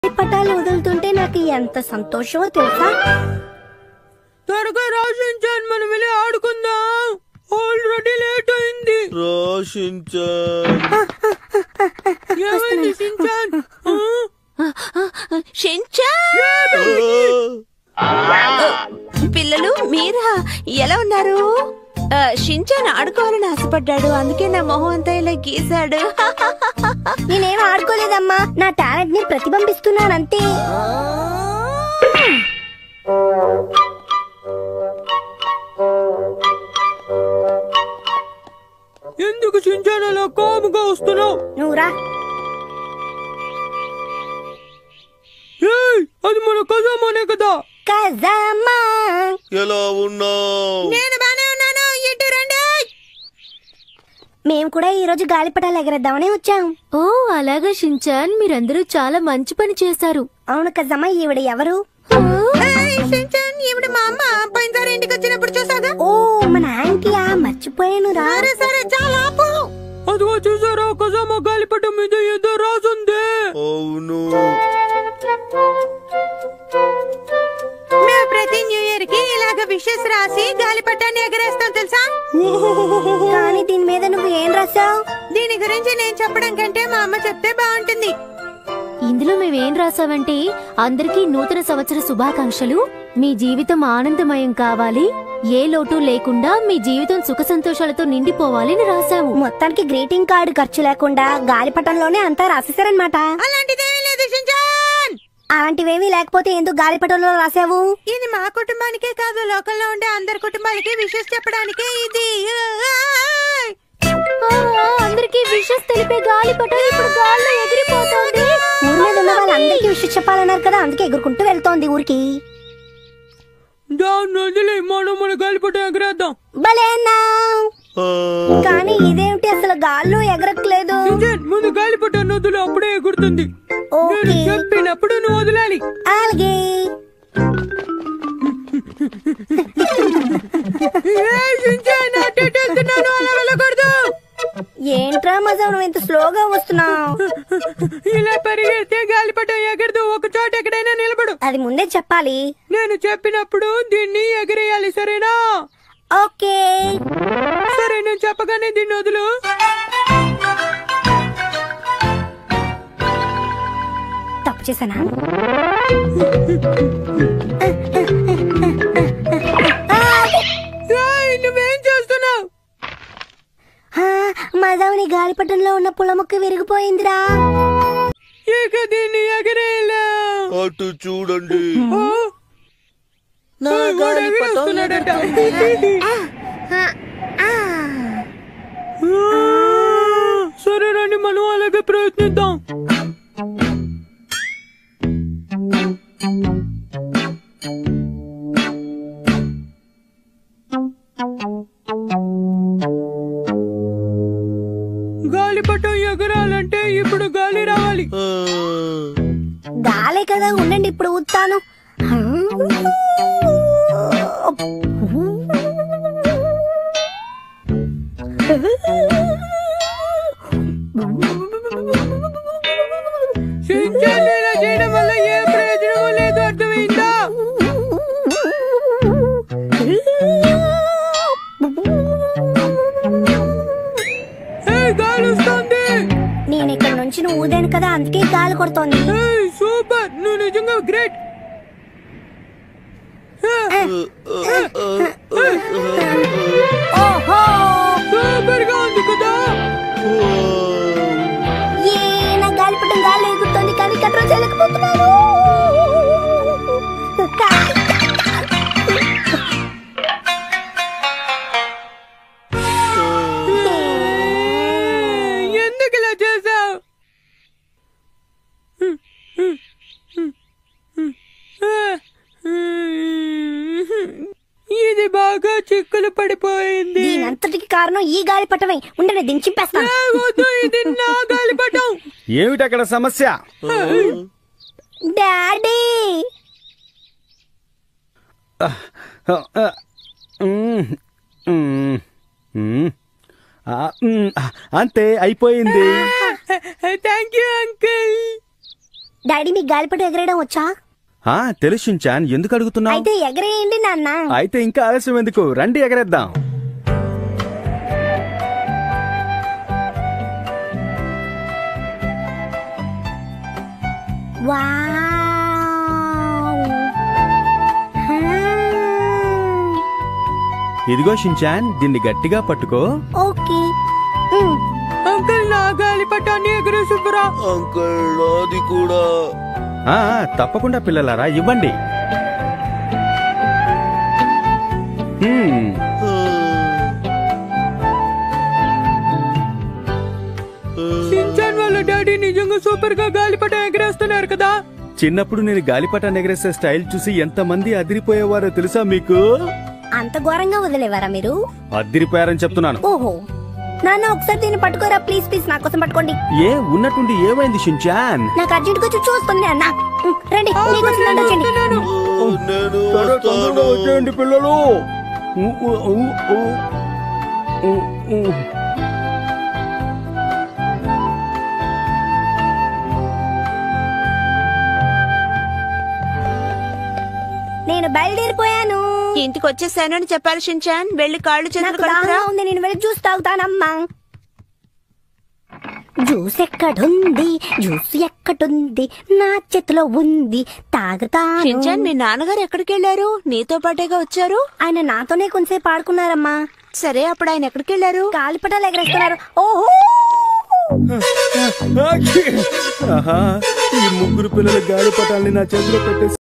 పటాలు వదులుతుంటే నాకు ఎంత సంతోషమో తెలుసా త్వరగా రాసించాను మనం వెళ్ళి ఆడుకుందాం ఆల్రెడీ లేట్ అయింది రోషించాన్ ఏమైంది షించాన్ పిల్లలు మీరా ఎలా ఉన్నారు ఆ, షించాన్ ఆడుకోవాలని ఆశపడ్డాడు అందుకే నా మొహం అంతా ఇలా గీశాడు నేనేం ఆడుకోలేదమ్మా నా టాలెంట్ ని ప్రతిబింబిస్తున్నాను అంతే ఎందుకు షించాన్ అలా కాముగా వస్తున్నావు నువ్వురా ఏయ్ అది మన కజామానే కదా కజామా ఎలా ఉన్నావు నేను బానే ఉన్నాను ఇటు రండి మేము కూడా ఈ రోజు గాలిపటాలు ఎగరేద్దామని వచ్చాం ఓ అలాగా షించాన్ మీరందరూ చాలా మంచి పని చేశారు అవును కజామా ఈవిడ ఎవరు షించాన్ ఈవిడ మా అమ్మ పోయినసారి ఇంటికి వచ్చినప్పుడు చూసాగా ఓ మన యాంటీయా మర్చిపోయాను రా సరే సరే చాలా ఆపు అదిగో చూసారా కజామా గాలిపటం మీద ఏదో రాసుంది అవును మేము ప్రతి న్యూ ఇయర్ కి ఇలాగ విషెస్ రాసి గాలిపటాన్ని ఎగరేస్తాం తెలుసా కానీ దీని మీద నువ్వు ఏం రాసావు దీని గురించి నేను చెప్పడం కంటే మా అమ్మ చెప్తే బాగుంటుంది ఇందులో మేమేం రాసావంటే అందరికీ నూతన సంవత్సర శుభాకాంక్షలు మీ జీవితం ఆనందమయం కావాలి ఏ లోటు లేకుండా మీ జీవితం సుఖ సంతోషాలతో నిండిపోవాలి అని రాసాము మొత్తానికి గ్రీటింగ్ కార్డు ఖర్చు లేకుండా గాలిపటంలోనే అంతా రాసేసారనమాట అలాంటిదేమీ లేదు షించాన్ అలాంటివేమీ లేకపోతే ఎందుకు గాలిపటంలో రాసావు ఇది మా కుటుంబానికే కాదు లోకల్లో ఉండే అందరి కుటుంబాలకి విషెస్ చెప్పడానికే ఇది ఆ, అందరికీ విషస్ తెలిపే గాలిపటం ఇప్పుడు గాల్లో ఎగిరిపోతోంది ఊరి మీద ఉన్న వాళ్ళందరికీ విషయం చెప్పాలన్నారు కదా అందుకే ఎగురుకుంటూ వెళ్తోంది ఊరికి దాన్ని వదిలి మనం మన గాలిపటం ఎగరేద్దాం భలే అన్నావ్. ఆ, కానీ ఇదేమిటి అసలు గాల్లో ఎగరట్లేదు షించాన్ ముందు గాలిపటం వదిలి అప్పుడే ఎగురుతుంది నేను ఓకే చెప్పినప్పుడు నువ్వు వదలాలి అలాగే ఏయ్ షించాన్ అటు ఇటు వెళ్తున్నాను అలా వెళ్ళకూడదు ఏంట్రా మజా నువ్వు ఇంత స్లోగా వస్తున్నావు ఇలా పరిగెడితే గాలిపటం ఎగరదు ఒక చోట ఎక్కడైనా నిలబడు అది ముందే చెప్పాలి నేను చెప్పినప్పుడు దీన్ని ఎగరేయాలి సరేనా ఓకే సరే నేను చెప్పగానే దీన్ని వదులు తప్పు చేశానా ఏయ్, నువ్వేం చేస్తున్నావు ఆ, మజావుని గాలిపటంలో ఉన్న పులముక్క విరిగిపోయిందిరా ఇక దీన్ని ఎగరేయలా అటు చూడండి నా ఎగరేస్తున్నాడట సరే రండి మనం అలాగే ప్రయత్నిద్దాం గాలిపటం ఎగరాలంటే ఇప్పుడు గాలి రావాలి ఆ, గాలే కదా ఉండండి ఇప్పుడు ఊతాను సించాన్ ఇలా చేయడం వల్ల ఏ ప్రయోజనం లేదు అర్థమైందా ఏయ్, గాలి వస్తుంది నేను ఇక్కడ నుంచి నువ్వు ఊదాను కదా అందుకే గాలి కొడుతోంది ఏయ్, సూపర్ నువ్వు నిజంగా గ్రేట్ ఓహో సూపర్ గా ఉంది కదా ఏ నా గాలిపటం గాలి ఎగురుతోంది కానీ కంట్రోల్ చేయలేకపోతున్నాను ఏయ్, ఎందుకు ఇలా చేసావు ఇది బాగా చిక్కులు పడిపోయింది దీనంతటికి కారణం ఈ గాలిపటమే ఉండండి దించిపేస్తాను ఏ, వద్దు, ఇది నా గాలిపటం ఏమిటి అక్కడ సమస్య డాడీ మ్మ్. మ్మ్. మ్మ్. ఆ, మ్మ్. అంతే అయిపోయింది థ్యాంక్ యూ అంకుల్ డాడీ మీకు గాలిపటం ఎగరేయడం వచ్చా ఆ తెలుసు షించాన్ ఎందుకు అడుగుతున్నావు అయితే ఎగరేయండి నాన్న అయితే ఇంకా ఆలస్యం ఎందుకు రండి ఎగరేద్దాం వావ్ హ్మ్. ఇదిగో షించాన్ దీన్ని గట్టిగా పట్టుకో ఓకే ఉమ్. అంకుల్ నా గాలిపటాన్ని ఎగరేసుకురా అంకుల్ అది కూడా ఆ ఆ, తప్పకుండా పిల్లలారా ఇవ్వండి హ్మ్, షించాన్ వాళ్ళ డాడీ నిజంగా సూపర్ గా గాలిపటం ఎగరేస్తున్నారు కదా చిన్నప్పుడు నేను గాలిపటాన్ని ఎగరేసే స్టైల్ చూసి ఎంతమంది అదిరిపోయేవారో తెలుసా మీకు అంత ఘోరంగా వదిలేవారా మీరు అదిరిపోయారని చెప్తున్నాను ఓహో నాన్న ఒకసారి దీన్ని పట్టుకోరా ప్లీజ్ ప్లీజ్ నా కోసం పట్టుకోండి ఏ ఉన్నట్టుండి ఏమైంది షించాన్ నాకు అర్జెంట్ గా చూస్తుంది అన్న ఉమ్, రండి నీకోసం రండి వచ్చేయండి ఓ, నేను వస్తాను వచ్చేయండి పిల్లలు ఊ, ఊ, ఊ, ఊ. ఊ, ఊ. నేను బయలుదేరిపోయాను ఇంటికి వచ్చేసానని చెప్పాలి షించాన్ వెళ్ళి కాళ్ళు చేతులు నాకు కడుపురా దాహంగా ఉంది నేను వెళ్ళి జ్యూస్ తాగుతానమ్మా జ్యూస్ ఎక్కడుంది జ్యూస్ ఎక్కడుంది నా చేతిలో ఉంది తాగుతాను షించాన్ మీ నాన్నగారు ఎక్కడికి వెళ్ళారు నీతో పాటేగా వచ్చారు ఆయన నాతోనే కొంచెంసేపు ఆడుకున్నారమ్మా సరే అప్పుడు ఆయన ఎక్కడికి వెళ్ళారు గాలిపటాలు ఎగరేస్తున్నారు ఓహో ఆహా, ఈ ముగ్గురు పిల్లల గాలిపటాల్ని నా చేతిలో పెట్టేసి